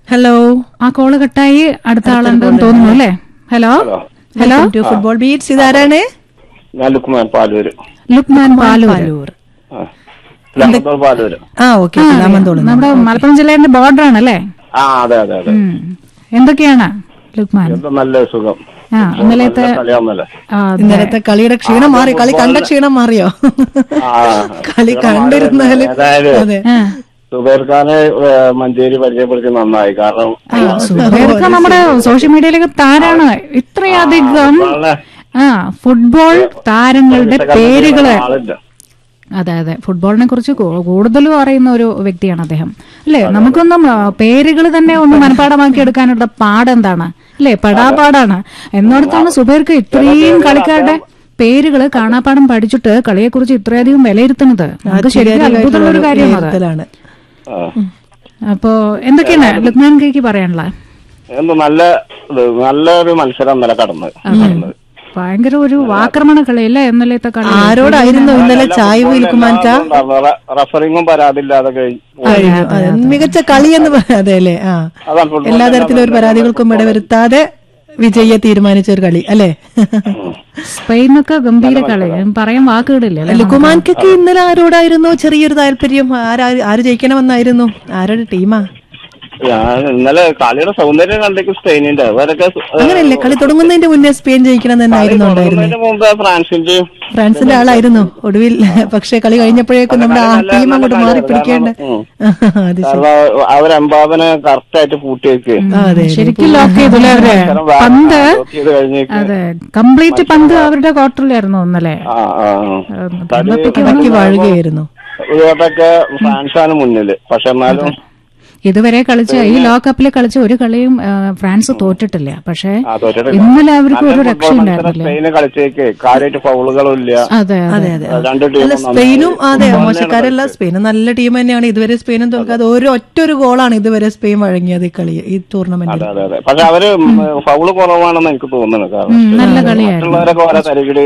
Hello ആ call കട്ടായി അടുത്ത ആളുണ്ടെന്ന് തോന്നുന്നു അല്ലേ hello hello to football beats ഇതാരാണ് ഞാൻ ലുക്മാൻ പാലൂര് ലുക്മാൻ പാലൂർ പാലൂർ ആ. ലഹന്തോൾ പാലൂര് ആ ഓക്കെ രാമന്തോളി നമ്മുടെ മലപ്പുറം ജില്ലേന്റെ ബോർഡർ ആണല്ലേ ആ അതെ അതെ അതെ ഉം. എന്തൊക്കെയാണ് ലുക്മാൻ എന്താ നല്ല സുഖം ആ ഇന്നലത്തെ നല്ല കളിയാവുന്നല്ലേ ആ, അതെ. ഇന്നലത്തെ കളിയുടെ ക്ഷീണം മാറി കളി കണ്ട ക്ഷീണം മാറിയോ ആ കളി കണ്ടിരുന്നാല് അതായത് അതെ ആ. സുബൈർ ഖാനെ ഏ, മഞ്ചേരി പരിചയപ്പെടുത്തി നന്നായി കാരണം സുബൈർക്ക് നമ്മുടെ സോഷ്യൽ മീഡിയയിലേക്ക് താരാണ് ഇത്രയധികം വളരെ ആ ഫുട്ബോൾ താരങ്ങളുടെ പേരുകള് ആളില്ല അതെ അതെ ഫുട്ബോളിനെ കുറിച്ച് കൂ- കൂടുതലും അറിയുന്ന ഒരു വ്യക്തിയാണ് അദ്ദേഹം അല്ലേ നമുക്കൊന്നും പേരുകൾ തന്നെ ഒന്ന് മനഃപ്പാടമാക്കി എടുക്കാനുള്ള പാടെന്താണ് അല്ലേ പെടാപാടാണ് എന്നോടത്താണ് സുബൈർക്ക് ഇത്രയും കളിക്കാരുടെ പേരുകള് കാണാപ്പാടം പഠിച്ചിട്ട് കളിയെക്കുറിച്ച് ഇത്രയധികം വിലയിരുത്തുന്നത് നമുക്ക് ശരിക്കും അത്ഭുതമുള്ള ഒരു കാര്യമാണ് അത്. വിലയിരുത്തലാണ് ആ. അപ്പോ എന്തൊക്കെയാണ് ലുക്മാൻ കൈക്ക് പറയാനുള്ള എന്ത് നല്ല ഇത് നല്ലൊരു മത്സരം ഇന്നലെ കടന്ന് കടന്നത്. ഭയങ്കര ഒരു ആക്രമണ കളിയല്ലേ ഇന്നലത്തെ കളി ആരോടായിരുന്നു ഇന്നലെ ചായ്വ് ഇൽക്കുമാൻക റ- റഫറിങ്ങും പരാതിയില്ലാതെ കഴിഞ്ഞു കഴിഞ്ഞു അതെ, മികച്ച കളി എന്ന് പറയാം അതെ അല്ലേ ആ അതാണ് ഫുട്ബോൾ എല്ലാ തരത്തിലും ഒരു പരാതികൾക്കും ഇടവരുത്താതെ വിജയെ തീരുമാനിച്ച ഒരു കളി അല്ലേ സ്പെയിനൊക്കെ ഗംഭീര കളി പറയാൻ വാക്കുകളില്ല അല്ലേ ലുക്കുമാൻക്കൊക്കെ ഇന്നലെ ആരോടായിരുന്നു ചെറിയൊരു താല്പര്യം ആരാ ആര് ജയിക്കണമെന്നായിരുന്നു ആരുടെ ടീമാ ഞാൻ ഇന്നലെ കളിയുടെ സൗന്ദര്യം കണ്ടേക്ക് സ്പെയിനിന്റെ അവരൊക്കെ സു- അങ്ങനെയല്ലേ കളി തുടങ്ങുന്നതിന്റെ മുന്നേ സ്പെയിൻ ജയിക്കണം തന്നെ ആയിരുന്നു ഉണ്ടായിരുന്നത് തുടങ്ങുന്നതിന് മുമ്പ് ഫ്രാൻസിന്റെയും ഫ്രാൻസിന്റെ ആളായിരുന്നു ഒടുവിൽ പക്ഷെ കളി കഴിഞ്ഞപ്പോഴേക്കും നമ്മുടെ ആ ടീം അങ്ങോട്ട് മാറി പിടിക്കേണ്ട ഉം. അത് ശരി കാരണം അവരെമ്പാവനെ കറക്റ്റ് ആയിട്ട് പൂട്ടി വെക്ക് ആ, അതെ ശരിക്കും ലോക്ക് ചെയ്തില്ലേ അവര് പന്ത് ചെയ്ത് കഴിഞ്ഞേക്ക് അതെ കംപ്ലീറ്റ് പന്ത് അവരുടെ ക്വാർട്ടറിലായിരുന്നു ഇന്നലെ ആ ആ ആ. എംബപ്പയ്ക്ക് അടക്കി വാഴുകയായിരുന്നു ഇവരുടെയൊക്കെ ഫ്രാൻസാണ് മുന്നില് പക്ഷെ എന്നാലും ഇതുവരെ കളിച്ച ഈ ലോകകപ്പിൽ കളിച്ച ഒരു കളിയും ആ, ഫ്രാൻസ് തോറ്റിട്ടില്ല പക്ഷേ ആ, തോറ്റിട്ടില്ല. ഇന്നലെ അവർക്ക് ഒരു നല്ല രക്ഷ ഫുട്ബോൾ മത്സരം ഉണ്ടായിരുന്നില്ല സ്പെയിന് കളിച്ചേക്ക് കാര്യമായിട്ട് ഫൗളുകളും ഇല്ല അതെ അതെ അതെ അതെ രണ്ട് അല്ല ടീമും സ്പെയിനും അതെ മോശക്കാരല്ല സ്പെയിനും നല്ല ടീം തന്നെയാണ് ഇതുവരെ സ്പെയിനും തോൽക്കാതെ ഒരു ഒറ്റ ഒരു ഗോളാണ് ഇതുവരെ സ്പെയിൻ വഴങ്ങിയത് ഈ കളി ഈ ടൂർണമെന്റിൽ അതെ അതെ അതെ പക്ഷെ അവര് ഫൗള് കുറവാണെന്ന് എനിക്ക് തോന്നുന്നു കാരണം നല്ല കളിയായിരുന്നു മറ്റുള്ളവരൊക്കെ ഓരോ തരികിടി